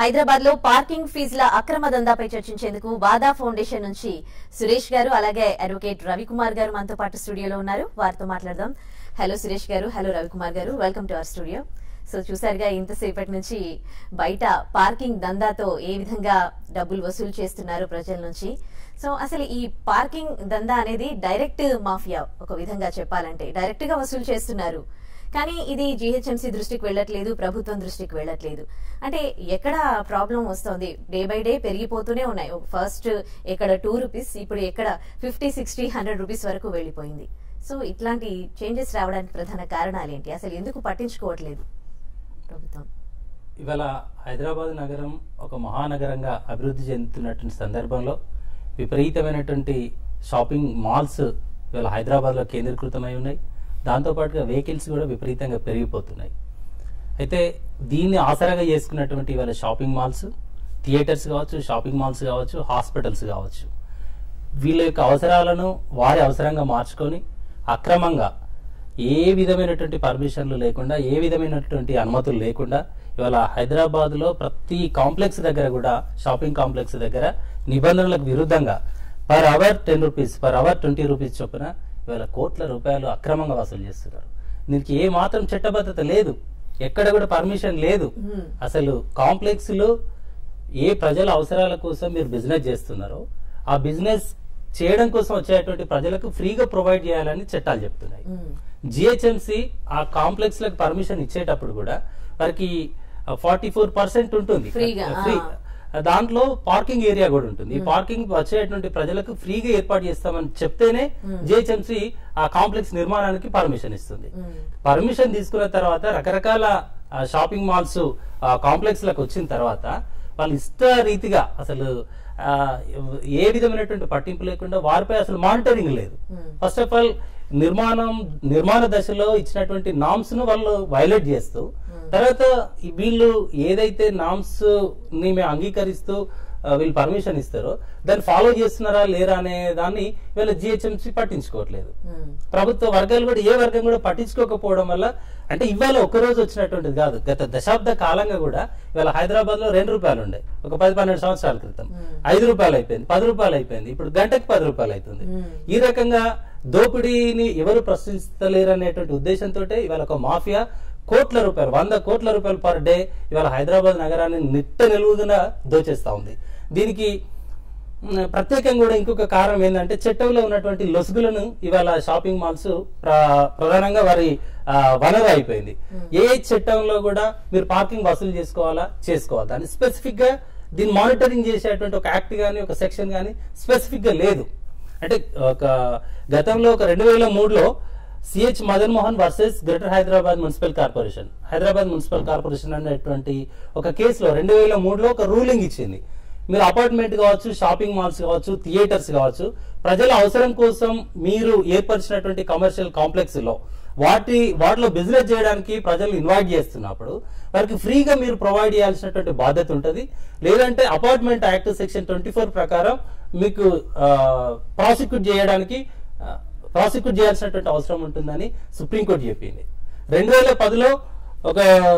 హైదరాబాద్ లో పార్కింగ్ ఫీజుల అక్రమ దందాపై చర్చించేందుకు వాదా ఫౌండేషన్ నుంచి సురేష్ గారు అలాగే అడ్వకేట్ రవికుమార్ గారు మనతో పాటు స్టూడియోలో ఉన్నారు వారితో మాట్లాడదాం హలో సురేష్ గారు hello Ravikumar garu welcome to our studio so చూసారుగా ఇంతసేపటి నుంచి బయట పార్కింగ్ దందాతో ఏ విధంగా డబ్బులు వసూలు చేస్తున్నారు ప్రజల నుంచి సో అసలు ఈ పార్కింగ్ దందా అనేది డైరెక్ట్ మాఫియా ఒక విధంగా చెప్పాలంటే డైరెక్ట్ గా వసూలు చేస్తున్నారు కానీ ఇది జీహెచ్ఎంసీ దృష్టికి వెళ్ళట్లేదు ప్రభుత్వం దృష్టికి వెళ్ళట్లేదు అంటే ఎక్కడ ప్రాబ్లం వస్తుంది డే బై డే పెరిగిపోతూనే ఉన్నాయి ఫస్ట్ ఎక్కడ టూ రూపీస్ ఇప్పుడు ఎక్కడ ఫిఫ్టీ సిక్స్టీ హండ్రెడ్ రూపీస్ వరకు వెళ్ళిపోయింది సో ఇట్లాంటి చేంజెస్ రావడానికి ప్రధాన కారణాలు ఏంటి అసలు ఎందుకు పట్టించుకోవట్లేదు ప్రభుత్వం ఇవాళ హైదరాబాద్ నగరం ఒక మహానగరంగా అభివృద్ధి చెందుతున్నటువంటి సందర్భంలో విపరీతమైనటువంటి షాపింగ్ మాల్స్ ఇవాళ హైదరాబాద్లో కేంద్రీకృతమై ఉన్నాయి దాంతోపాటుగా వెహికల్స్ కూడా విపరీతంగా పెరిగిపోతున్నాయి అయితే దీన్ని ఆసరాగా చేసుకున్నటువంటి ఇవాళ షాపింగ్ మాల్స్ థియేటర్స్ కావచ్చు షాపింగ్ మాల్స్ కావచ్చు హాస్పిటల్స్ కావచ్చు వీళ్ళ యొక్క అవసరాలను వారి అవసరంగా మార్చుకొని అక్రమంగా ఏ విధమైనటువంటి పర్మిషన్లు లేకుండా ఏ విధమైనటువంటి అనుమతులు లేకుండా ఇవాళ హైదరాబాద్ లో ప్రతి కాంప్లెక్స్ దగ్గర కూడా షాపింగ్ కాంప్లెక్స్ దగ్గర నిబంధనలకు విరుద్ధంగా per hour ten rupees per hour twenty rupees చొప్పున ఇవాళ కోట్ల రూపాయలు అక్రమంగా వసూలు చేస్తున్నారు దీనికి ఏ మాత్రం చట్టబద్ధత లేదు ఎక్కడ కూడా పర్మిషన్ లేదు Hmm. అసలు కాంప్లెక్స్ లో ఏ ప్రజల అవసరాల కోసం మీరు బిజినెస్ చేస్తున్నారో ఆ బిజినెస్ చేయడం కోసం వచ్చేటువంటి ప్రజలకు ఫ్రీగా ప్రొవైడ్ చేయాలని చట్టాలు చెప్తున్నాయి మ్మ్. జిహెచ్ఎంసి ఆ కాంప్లెక్స్ లకు పర్మిషన్ ఇచ్చేటప్పుడు కూడా వారికి ఫార్టీ ఫోర్ పర్సెంట్ ఉంటుంది ఫ్రీగా, ఫ్రీ ఆ. దాంట్లో పార్కింగ్ ఏరియా కూడా ఉంటుంది ఈ పార్కింగ్ వచ్చేటువంటి ప్రజలకు ఫ్రీగా ఏర్పాటు చేస్తామని చెప్తేనే జిహెచ్ఎంసి ఆ కాంప్లెక్స్ నిర్మాణానికి పర్మిషన్ ఇస్తుంది మ్మ్. పర్మిషన్ తీసుకున్న తర్వాత రకరకాల ఆ, షాపింగ్ మాల్స్ ఆ, కాంప్లెక్స్ లకు వచ్చిన తర్వాత వాళ్ళు ఇష్ట రీతిగా అసలు ఆ, ఏ విధమైనటువంటి పట్టింపు లేకుండా వారిపై అసలు మానిటరింగ్ లేదు Hmm. ఫస్ట్ ఆఫ్ ఆల్ నిర్మాణం నిర్మాణ దశలో ఇచ్చినటువంటి నామ్స్ ను వాళ్ళు వైలేట్ చేస్తూ తర్వాత ఈ వీళ్ళు ఏదైతే నామ్స్ ని మేము అంగీకరిస్తూ ఆ, వీళ్ళు పర్మిషన్ ఇస్తారో దాన్ని ఫాలో చేస్తున్నారా లేరా అనే దాన్ని వీళ్ళ జిహెచ్ఎంసీ పట్టించుకోవట్లేదు మ్మ్. ప్రభుత్వ వర్గాలు కూడా ఏ వర్గం కూడా పట్టించుకోకపోవడం వల్ల అంటే ఇవాళ ఒక రోజు వచ్చినటువంటిది కాదు గత దశాబ్ద కాలంగా కూడా ఇవాళ హైదరాబాద్ లో రెండు రూపాయలు ఉండే ఒక పది పన్నెండు సంవత్సరాల క్రితం ఐదు రూపాయలు అయిపోయింది పది రూపాయలు అయిపోయింది ఇప్పుడు గంటకి పది రూపాయలు అవుతుంది మ్మ్. ఈ రకంగా దోపిడీని ఎవరు ప్రశ్నిస్తలేరు అనేటువంటి ఉద్దేశంతో ఇవాళ ఒక మాఫియా కోట్ల రూపాయలు వంద కోట్ల రూపాయలు పర్ డే ఇవాళ హైదరాబాద్ నగరాన్ని నిట్ట నిలువుగా దోచేస్తా ఉంది దీనికి మ్, ప్రత్యేకంగా కూడా ఇంకొక కారణం ఏంటంటే చట్టంలో ఉన్నటువంటి లొసుగులను ఇవాళ షాపింగ్ మాల్స్ ప్ర- ప్రధానంగా వారి ఆ, వనరు అయిపోయింది ఏ చట్టంలో కూడా మీరు పార్కింగ్ వసూలు చేసుకోవాలా చేసుకోవాలి దాన్ని స్పెసిఫిక్ గా దీన్ని మానిటరింగ్ చేసేటువంటి ఒక యాక్ట్ గానీ ఒక సెక్షన్ గానీ స్పెసిఫిక్ గా లేదు అంటే ఒక గతంలో ఒక రెండు వేల మూడులో CH Madan Mohan versus greater Hyderabad municipal corporation Hyderabad municipal corporation అనేటువంటి ఒక కేసులో రెండు వేల మూడులో ఒక రూలింగ్ ఇచ్చింది మీరు అపార్ట్మెంట్ కావచ్చు షాపింగ్ మాల్స్ కావచ్చు థియేటర్స్ కావచ్చు ప్రజల అవసరం కోసం మీరు ఏర్పరిచినటువంటి కమర్షియల్ కాంప్లెక్స్ లో వాటి వాటిలో బిజినెస్ చేయడానికి ప్రజలు ఇన్వైట్ చేస్తున్నప్పుడు వారికి ఫ్రీగా మీరు ప్రొవైడ్ చేయాల్సినటువంటి బాధ్యత ఉంటుంది లేదంటే apartment act section twenty four ప్రకారం మీకు ప్రాసిక్యూట్ చేయడానికి ప్రాసిక్యూట్ చేయాల్సినటువంటి అవసరం ఉంటుందని సుప్రీంకోర్టు చెప్పింది రెండు వేల పదిలో ఒక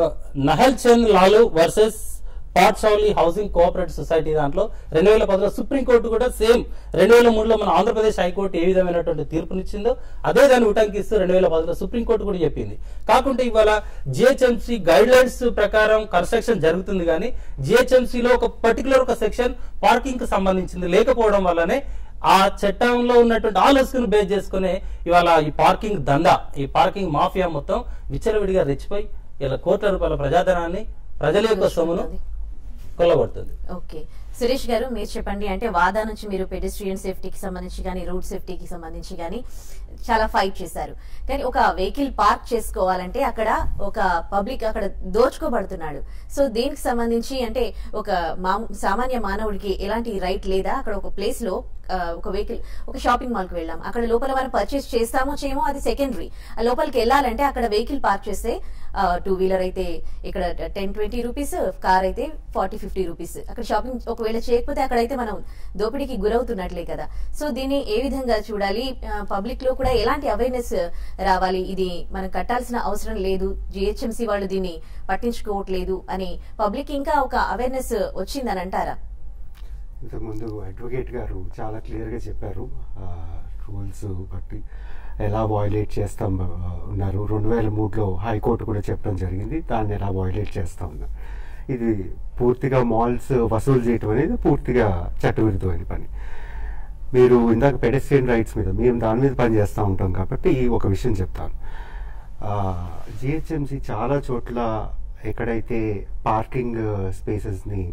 నహల్ చంద్ లాలు వర్సెస్ పాట్షౌలి హౌసింగ్ కోఆపరేటివ్ సొసైటీ దాంట్లో రెండు వేల పదిలో సుప్రీంకోర్టు కూడా సేమ్ రెండు వేల మూడులో మన ఆంధ్రప్రదేశ్ హైకోర్టు ఏ విధమైనటువంటి తీర్పునిచ్చిందో అదే దాన్ని ఉటంకిస్తూ రెండు వేల పదిలో సుప్రీంకోర్టు కూడా చెప్పింది కాకుంటే ఇవాళ జిహెచ్ఎంసీ గైడ్ లైన్స్ ప్రకారం కన్స్ట్రక్షన్ జరుగుతుంది కానీ GHMC లో ఒక పర్టికులర్ ఒక సెక్షన్ పార్కింగ్ కు సంబంధించింది లేకపోవడం వల్లనే ఆ చట్టంలో ఉన్నటువంటి ఆ లస్కును బేస్ చేసుకునే ఇవాళ ఈ పార్కింగ్ దందా ఈ పార్కింగ్ మాఫియా మొత్తం విచ్చలవిడిగా రెచ్చిపోయి ఇలా కోట్ల రూపాయల ప్రజాధనాన్ని ప్రజల యొక్క సొమ్మును కొల్లగొడుతుంది ఓకే సురేష్ గారు మీరు చెప్పండి అంటే వాదా నుంచి మీరు పెడిస్ట్రియన్ సేఫ్టీకి సంబంధించి కానీ రోడ్ సేఫ్టీకి సంబంధించి కానీ చాలా ఫైట్ చేశారు కానీ ఒక వెహికల్ పార్క్ చేసుకోవాలంటే అక్కడ ఒక పబ్లిక్ అక్కడ దోచుకోబడుతున్నాడు సో దీనికి సంబంధించి అంటే ఒక మాము- సామాన్య మానవుడికి ఎలాంటి రైట్ లేదా అక్కడ ఒక ప్లేస్ లో ఆ, ఒక వెహికల్ ఒక షాపింగ్ మాల్ కి వెళ్ళాం అక్కడ లోపల మనం పర్చేస్ చేస్తామో చేయమో అది సెకండరీ ఆ లోపలికి వెళ్ళాలంటే అక్కడ వెహికల్ పార్క్ చేస్తే టూ వీలర్ అయితే ఇక్కడ టెన్ ట్వంటీ రూపీస్ కార్ అయితే ఫార్టీ ఫిఫ్టీ రూపీస్ అక్కడ షాపింగ్ ఒక ఒకవేళ చేయకపోతే అక్కడైతే మనం దోపిడీకి గురవుతున్నట్లే కదా సో దీన్ని ఏ విధంగా చూడాలి పబ్లిక్ లో కూడా ఎలాంటి అవేర్నెస్ రావాలి ఇది మనం కట్టాల్సిన అవసరం లేదు జిహెచ్ఎంసీ వాళ్ళు దీన్ని పట్టించుకోవట్లేదు అని పబ్లిక్ ఇంకా ఒక అవేర్నెస్ వచ్చిందని అంటారా ఇంతకుముందు అడ్వకేట్ గారు చాలా క్లియర్గా చెప్పారు రూల్స్ బట్టి ఎలా వయలేట్ చేస్తాం ఆ, ఉన్నారు రెండు వేల మూడులో హైకోర్టు కూడా చెప్పడం జరిగింది దాన్ని ఎలా వయలేట్ చేస్తా ఉన్నారు ఇది పూర్తిగా మాల్స్ వసూలు చేయటం అనేది పూర్తిగా చట్టవిరుద్ధమైన పని మీరు ఇందాక పెడెస్ట్రియన్ రైట్స్ మీద మేము దాని మీద పని చేస్తూ ఉంటాం కాబట్టి ఒక విషయం చెప్తాను జిహెచ్ఎంసి చాలా చోట్ల ఎక్కడైతే పార్కింగ్ స్పేసెస్ని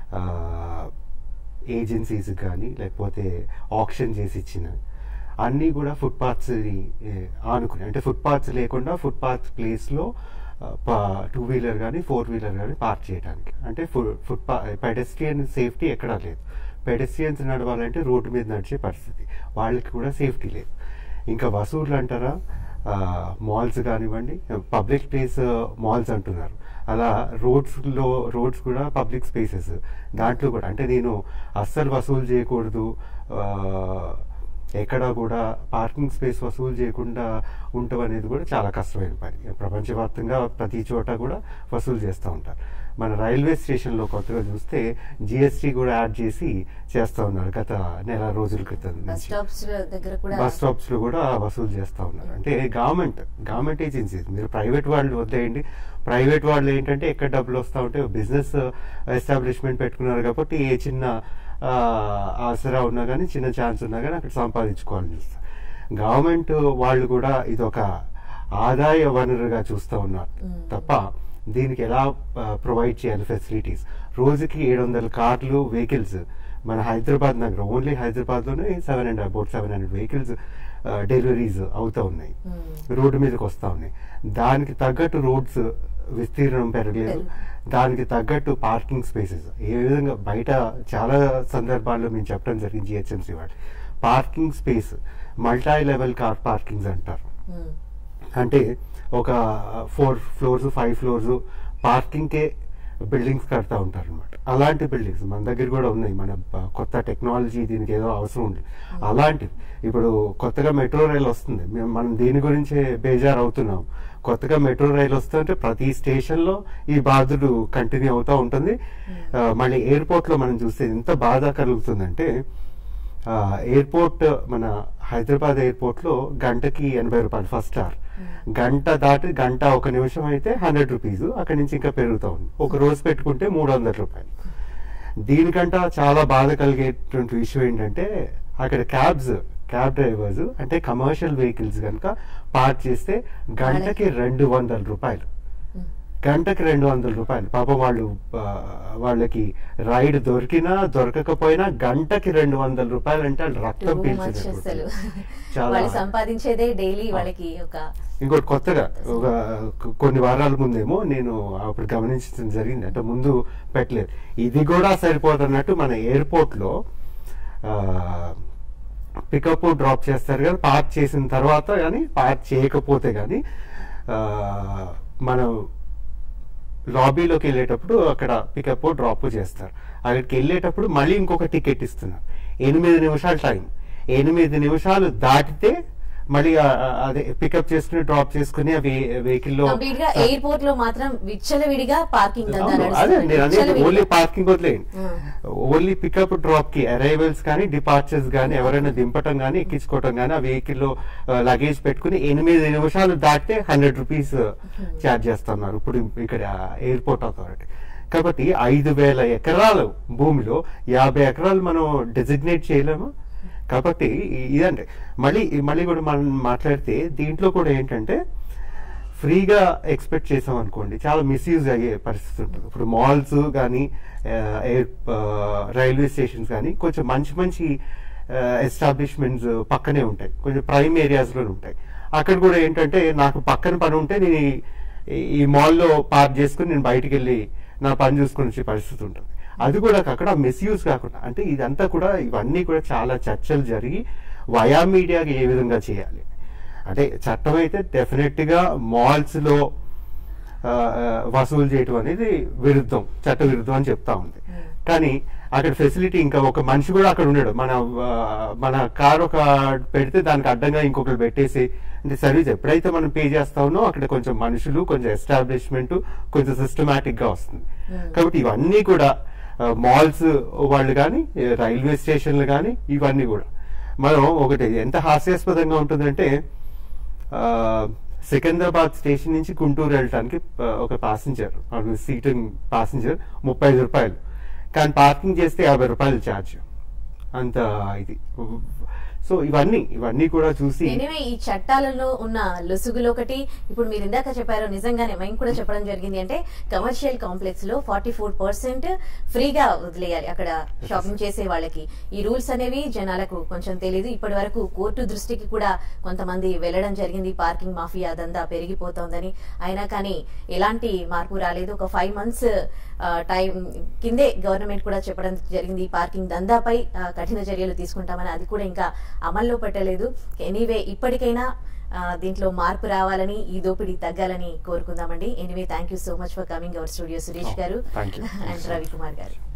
ఏజెన్సీస్ కానీ లేకపోతే ఆప్షన్ చేసి ఇచ్చిన అన్నీ కూడా ఫుట్పాత్స్ ఆనుకుని అంటే ఫుట్పాత్స్ లేకుండా ఫుట్పాత్ ప్లేస్లో టూ వీలర్ కానీ ఫోర్ వీలర్ కానీ పార్క్ చేయడానికి అంటే ఫుట్ పెడెస్ట్రియన్ సేఫ్టీ ఎక్కడా లేదు పెడెస్ట్రియన్స్ నడవాలంటే రోడ్డు మీద నడిచే పరిస్థితి వాళ్ళకి కూడా సేఫ్టీ లేదు ఇంకా వసూళ్ళు అంటారా మాల్స్ కానివ్వండి పబ్లిక్ ప్లేస్ మాల్స్ అంటున్నారు అలా రోడ్స్లో రోడ్స్ కూడా పబ్లిక్ స్పేసెస్ దాంట్లో కూడా అంటే నేను అస్సలు వసూలు చేయకూడదు ఆ, ఎక్కడా కూడా పార్కింగ్ స్పేస్ వసూలు చేయకుండా ఉండటం అనేది కూడా చాలా కష్టమైన పని ప్రపంచవ్యాప్తంగా ప్రతి చోట కూడా వసూలు చేస్తూ ఉంటారు మన రైల్వే స్టేషన్లో కొత్తగా చూస్తే జిఎస్టీ కూడా యాడ్ చేసి చేస్తూ ఉన్నారు గత నెల రోజుల క్రితం బస్ నుంచి స్టాప్స్ దగ్గర కూడా బస్ స్టాప్స్ లో కూడా వసూలు చేస్తా ఉన్నారు అంటే గవర్నమెంట్ గవర్నమెంట్ ఏజెన్సీస్ మీరు ప్రైవేట్ వాళ్ళు వద్దేయండి ప్రైవేట్ వాళ్ళు ఏంటంటే ఎక్కడ డబ్బులు వస్తూ ఉంటే బిజినెస్ ఎస్టాబ్లిష్మెంట్ పెట్టుకున్నారు కాబట్టి ఏ చిన్న ఆ, ఆసరా ఉన్నా కానీ చిన్న ఛాన్స్ ఉన్నా కానీ అక్కడ సంపాదించుకోవాలని చూస్తారు గవర్నమెంట్ వాళ్ళు కూడా ఇది ఒక ఆదాయ వనరుగా చూస్తూ ఉన్నారు మ్మ్. తప్ప దీనికి ఎలా ప్రొవైడ్ చేయాలి ఫెసిలిటీస్ రోజుకి ఏడు వందల కార్లు వెహికల్స్ మన హైదరాబాద్ నగరం ఓన్లీ హైదరాబాద్లోనే seven and about seven hundred vehicles deliveries అవుతూ ఉన్నాయి మ్మ్. రోడ్డు మీదకి వస్తూ ఉన్నాయి దానికి తగ్గట్టు రోడ్స్ విస్తీర్ణం పెరగలేదు పెరుగు. దానికి తగ్గట్టు పార్కింగ్ స్పేసెస్ ఏ విధంగా బయట చాలా సందర్భాల్లో మేము చెప్పడం జరిగింది జిహెచ్ఎంసీ వాళ్ళు parking space multi level car parkings అంటారు మ్మ్. అంటే ఒక ఫోర్ ఫ్లోర్స్ ఫైవ్ ఫ్లోర్స్ పార్కింగ్కే బిల్డింగ్స్ కడతా ఉంటారు అనమాట అలాంటి బిల్డింగ్స్ మన దగ్గర కూడా ఉన్నాయి మన ప- కొత్త టెక్నాలజీ దీనికి ఏదో అవసరం ఉంది అలాంటివి ఇప్పుడు కొత్తగా మెట్రో రైల్ వస్తుంది మేము మనం దీని గురించే బేజారు అవుతున్నాం కొత్తగా మెట్రో రైల్ వస్తుంటే ప్రతి స్టేషన్లో ఈ బాధలు కంటిన్యూ అవుతూ ఉంటుంది ఆ, మళ్ళీ ఎయిర్పోర్ట్లో మనం చూస్తే ఎంత బాధ కలుగుతుందంటే ఆ, ఎయిర్పోర్ట్ మన హైదరాబాద్ ఎయిర్పోర్ట్ లో గంటకి ఎనభై రూపాయలు ఫస్ట్ స్టార్ గంట దాటి గంట ఒక నిమిషం అయితే హండ్రెడ్ రూపీస్ అక్కడి నుంచి ఇంకా పెరుగుతా ఉంది ఒక రోజు పెట్టుకుంటే మూడు వందల రూపాయలు దీనికంట చాలా బాధ కలిగేటువంటి విషయం ఏంటంటే అక్కడ క్యాబ్స్ క్యాబ్ డ్రైవర్స్ అంటే కమర్షియల్ వెహికల్స్ కనుక పార్క్ చేస్తే గంటకి రెండు వందల రూపాయలు మ్మ్. గంటకి రెండు వందల రూపాయలు పాపం వాళ్ళు ఆ, వాళ్ళకి రైడ్ దొరికినా దొరకకపోయినా గంటకి రెండు వందల రూపాయలు అంటే వాళ్ళు రక్తం Too much అసలు పీల్చినట్టు చాలా వాళ్ళు సంపాదించేదే డైలీ వాళ్ళకి ఒక ఇంకోటి కొత్తగా ఒక కొ- కొన్ని వారాల ముందేమో నేను అప్పుడు గమనించడం జరిగింది అంటే ముందు పెట్టలేదు ఇది కూడా సరిపోతున్నట్టు మన ఎయిర్పోర్ట్ లో పికప్ డ్రాప్ చేస్తారు కదా పార్క్ చేసిన తర్వాత కానీ పార్క్ చేయకపోతే కానీ మనం లాబీలోకి వెళ్ళేటప్పుడు అక్కడ పికప్ డ్రాప్ చేస్తారు అక్కడికి వెళ్ళేటప్పుడు మళ్ళీ ఇంకొక టికెట్ ఇస్తున్నారు ఎనిమిది నిమిషాలు టైం ఎనిమిది నిమిషాలు దాటితే మళ్ళీ ఆ- ఆ- అదే పికప్ చేసుకుని డ్రాప్ చేసుకుని ఆ వెహికల్ లో కంప్లీట్ గా ఎయిర్పోర్ట్ లో మాత్రం విచ్చలవిడిగా పార్కింగ్ దందా అవును, అదే నడుస్తుంది నేను అనేది విచ్చలవిడిగా. ఓన్లీ పార్కింగ్ వదిలేయండి ఆ. ఓన్లీ పికప్ డ్రాప్ కి అరైవల్స్ కానీ డిపార్చర్స్ కానీ ఎవరైనా దింపటం కానీ ఎక్కించుకోవటం కానీ ఆ వెహికల్ లో లగేజ్ పెట్టుకుని ఎనిమిది నిమిషాలు దాటితే హండ్రెడ్ రూపీస్ ఛార్జ్ చేస్తున్నారు ఇప్పుడు ఇక్కడ ఎయిర్పోర్ట్ అథారిటీ కాబట్టి ఐదు వేల ఎకరాలు భూమిలో యాభై ఎకరాలు మనం డెసిగ్నేట్ చేయలేము కాబట్టి ఇ- ఇదంటే మళ్ళీ మళ్ళీ కూడా మనం మాట్లాడితే దీంట్లో కూడా ఏంటంటే ఫ్రీగా ఎక్స్పెక్ట్ చేసాం అనుకోండి చాలా మిస్యూజ్ అయ్యే పరిస్థితి ఉంటుంది ఇప్పుడు మాల్స్ కానీ ఎయిర్ రైల్వే స్టేషన్స్ కానీ కొంచెం మంచి మంచి ఎస్టాబ్లిష్మెంట్స్ పక్కనే ఉంటాయి కొంచెం ప్రైమ్ ఏరియాస్లో ఉంటాయి అక్కడ కూడా ఏంటంటే నాకు పక్కన పని ఉంటే నేను ఈ- ఈ మాల్లో పార్క్ చేసుకుని నేను బయటికి వెళ్ళి నా పని చూసుకుని వచ్చే పరిస్థితి ఉంటుంది అది కూడా అక్కడ మిస్యూజ్ కాకుండా అంటే ఇదంతా కూడా ఇవన్నీ కూడా చాలా చర్చలు జరిగి వయా మీడియాకి ఏ విధంగా చేయాలి అంటే చట్టం అయితే డెఫినెట్ గా మాల్స్ లో ఆ, ఆ, వసూలు చేయటం అనేది విరుద్ధం చట్ట విరుద్ధం అని చెప్తా ఉంది కానీ అక్కడ ఫెసిలిటీ ఇంకా ఒక మనిషి కూడా అక్కడ ఉండడు మన ఆ, మన కార్ ఒక పెడితే దానికి అడ్డంగా ఇంకొకరు పెట్టేసి అంటే సర్వీస్ ఎప్పుడైతే మనం పే చేస్తామో అక్కడ కొంచెం మనుషులు కొంచెం ఎస్టాబ్లిష్మెంట్ కొంచెం సిస్టమేటిక్ గా వస్తుంది కాబట్టి ఇవన్నీ కూడా మాల్స్ వాళ్ళు కానీ రైల్వే స్టేషన్లు కానీ ఇవన్నీ కూడా మనం ఒకటి ఎంత హాస్యాస్పదంగా ఉంటుందంటే ఆ, సికింద్రాబాద్ స్టేషన్ నుంచి గుంటూరు వెళ్ళటానికి ఆ, ఒక ప్యాసింజర్ సీటింగ్ ప్యాసింజర్ ముప్పై ఐదు రూపాయలు కానీ పార్కింగ్ చేస్తే యాభై రూపాయలు ఛార్జ్ అంత ఇది సో ఇవన్నీ ఇవన్నీ కూడా చూసి ఎనివే ఈ చట్టాలలో ఉన్న లొసుగులు ఒకటి ఇప్పుడు మీరు ఇందాక చెప్పారు నిజంగానే మేము కూడా చెప్పడం జరిగింది అంటే కమర్షియల్ కాంప్లెక్స్ లో ఫార్టీ ఫోర్ పర్సెంట్ ఫ్రీగా వదిలేయాలి అక్కడ షాపింగ్ చేసే వాళ్ళకి ఈ రూల్స్ అనేవి జనాలకు కొంచెం తెలియదు ఇప్పటి వరకు కోర్టు దృష్టికి కూడా కొంతమంది వెళ్ళడం జరిగింది పార్కింగ్ మాఫియా దందా పెరిగిపోతోందని అయినా కానీ ఎలాంటి మార్పు రాలేదు ఒక ఫైవ్ మంత్స్ టైం కిందే గవర్నమెంట్ కూడా చెప్పడం జరిగింది ఈ పార్కింగ్ దందాపై ఆ, కఠిన చర్యలు తీసుకుంటామని అది కూడా ఇంకా అమల్లో పెట్టలేదు ఎనీవే ఇప్పటికైనా ఆ, దీంట్లో మార్పు రావాలని ఈ దోపిడీ తగ్గాలని కోరుకుందామండి anyway thank you so much for coming our studio Suresh garu thank you. And Ravikumar గారు